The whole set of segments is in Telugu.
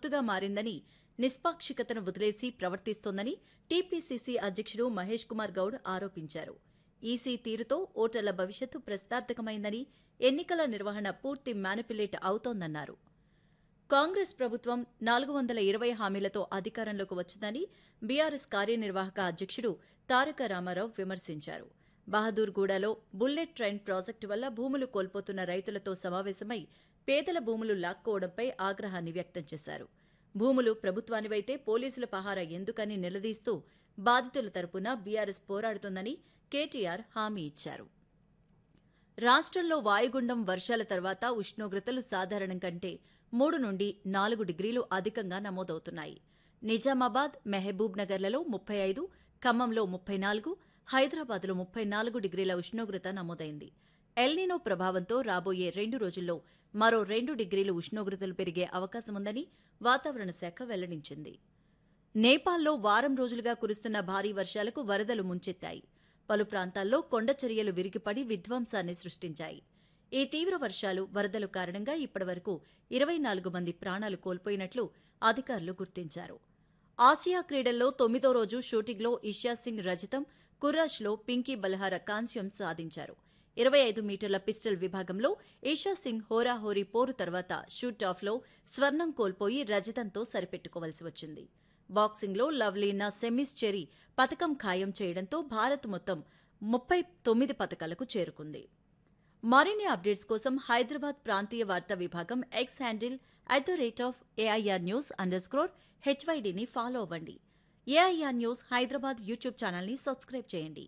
తొత్తుగా మారిందని నిష్పాక్షికతను వదిలేసి ప్రవర్తిస్తోందని టీపీసీసీ అధ్యక్షుడు మహేష్ కుమార్ గౌడ్ ఆరోపించారు ఈసీ తీరుతో ఓటర్ల భవిష్యత్తు ప్రశ్నార్థకమైందని ఎన్నికల నిర్వహణ పూర్తి మ్యానిపులేట్ అవుతోందన్నారు కాంగ్రెస్ ప్రభుత్వం నాలుగు వందల ఇరవై హామీలతో అధికారంలోకి వచ్చిందని బీఆర్ఎస్ కార్యనిర్వాహక అధ్యక్షుడు తారక రామారావు విమర్శించారు బహదూర్గూడలో బుల్లెట్ ట్రైన్ ప్రాజెక్టు వల్ల భూములు కోల్పోతున్న రైతులతో సమావేశమై పేదల భూములు లాక్కోవడంపై ఆగ్రహాన్ని వ్యక్తం చేశారు భూములు ప్రభుత్వానివైతే పోలీసుల పహారా ఎందుకని నిలదీస్తూ బాధితుల తరపున బీఆర్ఎస్ పోరాడుతోందని కేటీఆర్ హామీ ఇచ్చారు రాష్ట్రంలో వాయుగుండం వర్షాల తర్వాత ఉష్ణోగ్రతలు సాధారణం కంటే మూడు నుండి నాలుగు డిగ్రీలు అధికంగా నమోదవుతున్నాయి నిజామాబాద్ మెహబూబ్ నగర్లలో ముప్పై ఐదు ఖమ్మంలో ముప్పై నాలుగు హైదరాబాద్లో ముప్పై నాలుగు డిగ్రీల ఉష్ణోగ్రత నమోదైంది ఎల్నినో ప్రభావంతో రాబోయే రెండు రోజుల్లో మరో రెండు డిగ్రీలు ఉష్ణోగ్రతలు పెరిగే అవకాశముందని వాతావరణ శాఖ వెల్లడించింది నేపాల్లో వారం రోజులుగా కురుస్తున్న భారీ వర్షాలకు వరదలు ముంచెత్తాయి పలు ప్రాంతాల్లో కొండచర్యలు విరిగిపడి విధ్వంసాన్ని సృష్టించాయి ఈ తీవ్ర వర్షాలు వరదలు కారణంగా ఇప్పటివరకు ఇరవై నాలుగు మంది ప్రాణాలు కోల్పోయినట్లు అధికారులు గుర్తించారు ఆసియా క్రీడల్లో తొమ్మిదో రోజు షూటింగ్లో ఇషా సింగ్ రజతం కుర్రాష్లో పింకీ బల్హార కాంస్యం సాధించారు ఇరవై ఐదు మీటర్ల పిస్టల్ విభాగంలో ఈషా సింగ్ హోరాహోరీ పోరు తర్వాత షూట్ ఆఫ్లో స్వర్ణం కోల్పోయి రజతంతో సరిపెట్టుకోవలసి వచ్చింది బాక్సింగ్లో లవ్లీనా సెమీస్ చెరీ పథకం ఖాయం చేయడంతో భారత్ మొత్తం ముప్పై తొమ్మిది పథకాలకు చేరుకుంది మరిన్ని అప్డేట్స్ కోసం హైదరాబాద్ ప్రాంతీయ వార్తా విభాగం X handle at the rate of AIR news underscore హెచ్వైడీని ఫాలో అవ్వండి ఏఐఆర్ న్యూస్ హైదరాబాద్ యూట్యూబ్ ఛానల్ని సబ్స్క్రైబ్ చేయండి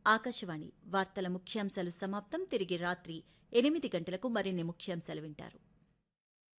ఆకాశవాణి వార్తల ముఖ్యాంశాలు సమాప్తం తిరిగి రాత్రి ఎనిమిది గంటలకు మరిన్ని ముఖ్యాంశాలు వింటారు